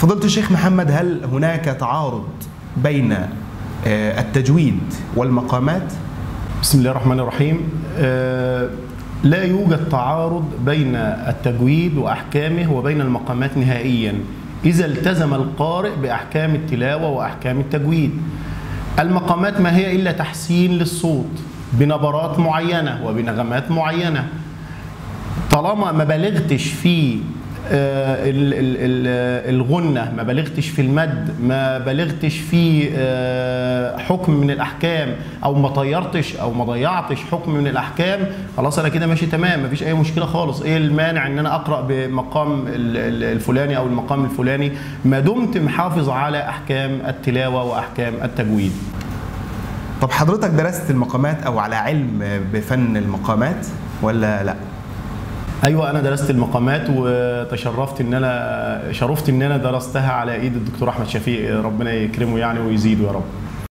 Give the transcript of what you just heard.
فضيلة الشيخ محمد هل هناك تعارض بين آه، التجويد والمقامات؟ بسم الله الرحمن الرحيم آه، لا يوجد تعارض بين التجويد واحكامه وبين المقامات نهائيا اذا التزم القارئ باحكام التلاوه واحكام التجويد المقامات ما هي الا تحسين للصوت بنبرات معينه وبنغمات معينه طالما ما بلغتش في آه، ال- ال- ال- الغنة ما بلغتش في المد ما بلغتش في آه، حكم من الأحكام أو ما طيرتش أو ما ضيعتش حكم من الأحكام خلاص أنا كده ماشي تمام مفيش أي مشكلة خالص إيه المانع إن أنا أقرأ بمقام ال- ال- الفلاني أو المقام الفلاني ما دمت محافظ على أحكام التلاوة وأحكام التجويد طب حضرتك درست المقامات أو على علم بفن المقامات ولا لا؟ ايوه انا درست المقامات وتشرفت ان انا شرفت ان انا درستها على ايد الدكتور احمد شفيق ربنا يكرمه يعني ويزيده يا رب